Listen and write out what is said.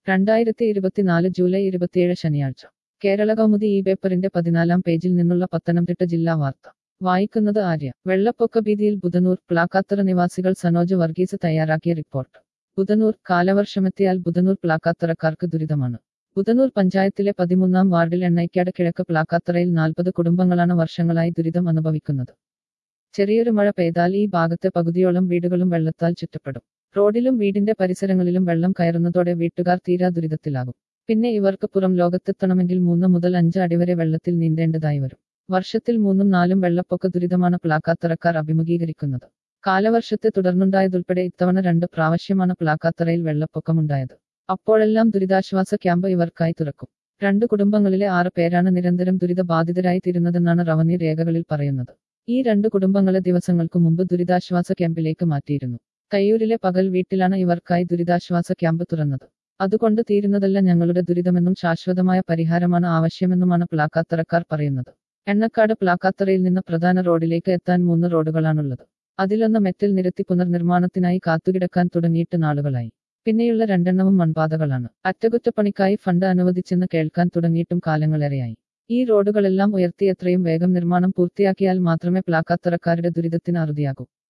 രണ്ടായിരത്തി ഇരുപത്തിനാല് ജൂലൈ ഇരുപത്തിയേഴ് ശനിയാഴ്ച കേരള കൗമുദി ഈ പേപ്പറിന്റെ പതിനാലാം പേജിൽ നിന്നുള്ള പത്തനംതിട്ട ജില്ലാ വാർത്ത വായിക്കുന്നത് ആര്യ വെള്ളപ്പൊക്ക ഭീതിയിൽ ബുധനൂർ പ്ലാക്കാത്തറ നിവാസികൾ സനോജ് വർഗീസ് തയ്യാറാക്കിയ റിപ്പോർട്ട് ബുധനൂർ കാലവർഷമെത്തിയാൽ ബുധനൂർ പ്ലാക്കാത്തറക്കാർക്ക് ദുരിതമാണ് ബുധനൂർ പഞ്ചായത്തിലെ പതിമൂന്നാം വാർഡിൽ എണ്ണയ്ക്കാട് കിഴക്ക് പ്ലാക്കാത്തറയിൽ നാൽപ്പത് കുടുംബങ്ങളാണ് വർഷങ്ങളായി ദുരിതം അനുഭവിക്കുന്നത് ചെറിയൊരു മഴ പെയ്താൽ ഈ ഭാഗത്തെ പകുതിയോളം വീടുകളും വെള്ളത്താൽ ചുറ്റപ്പെടും റോഡിലും വീടിന്റെ പരിസരങ്ങളിലും വെള്ളം കയറുന്നതോടെ വീട്ടുകാർ തീരാ ദുരിതത്തിലാകും പിന്നെ ഇവർക്ക് പുറം ലോകത്തെത്തണമെങ്കിൽ മൂന്ന് മുതൽ അഞ്ച് അടി വരെ വെള്ളത്തിൽ നീന്തേണ്ടതായി വരും വർഷത്തിൽ മൂന്നും നാലും വെള്ളപ്പൊക്ക ദുരിതമാണ് പ്ലാക്കാത്തറക്കാർ അഭിമുഖീകരിക്കുന്നത് കാലവർഷത്തെ തുടർന്നുണ്ടായതുൾപ്പെടെ ഇത്തവണ രണ്ട് പ്രാവശ്യമാണ് പ്ലാക്കാത്തറയിൽ വെള്ളപ്പൊക്കമുണ്ടായത് അപ്പോഴെല്ലാം ദുരിതാശ്വാസ ക്യാമ്പ് ഇവർക്കായി തുറക്കും രണ്ട് കുടുംബങ്ങളിലെ ആറ് പേരാണ് നിരന്തരം ദുരിതബാധിതരായി തീരുന്നതെന്നാണ് റവന്യൂ രേഖകളിൽ പറയുന്നത് ഈ രണ്ട് കുടുംബങ്ങളെ ദിവസങ്ങൾക്കു മുമ്പ് ദുരിതാശ്വാസ ക്യാമ്പിലേക്ക് മാറ്റിയിരുന്നു തയ്യൂരിലെ പകൽ വീട്ടിലാണ് ഇവർക്കായി ദുരിതാശ്വാസ ക്യാമ്പ് തുറന്നത് അതുകൊണ്ട് തീരുന്നതല്ല ഞങ്ങളുടെ ദുരിതമെന്നും ശാശ്വതമായ പരിഹാരമാണ് ആവശ്യമെന്നുമാണ് പ്ലാക്കാത്തറക്കാർ പറയുന്നത് എണ്ണക്കാട് പ്ലാക്കാത്തറയിൽ നിന്ന് പ്രധാന റോഡിലേക്ക് എത്താൻ മൂന്ന് റോഡുകളാണുള്ളത് അതിലൊന്ന് മെറ്റൽ നിരത്തി പുനർനിർമ്മാണത്തിനായി കാത്തുകിടക്കാൻ തുടങ്ങിയിട്ട് നാളുകളായി പിന്നെയുള്ള രണ്ടെണ്ണവും മൺപാതകളാണ് അറ്റകുറ്റപ്പണിക്കായി ഫണ്ട് അനുവദിച്ചെന്ന് കേൾക്കാൻ തുടങ്ങിയിട്ടും കാലങ്ങളേറെയായി ഈ റോഡുകളെല്ലാം ഉയർത്തി എത്രയും വേഗം നിർമ്മാണം പൂർത്തിയാക്കിയാൽ മാത്രമേ പ്ലാക്കാത്തറക്കാരുടെ ദുരിതത്തിന് അറുതിയാകൂ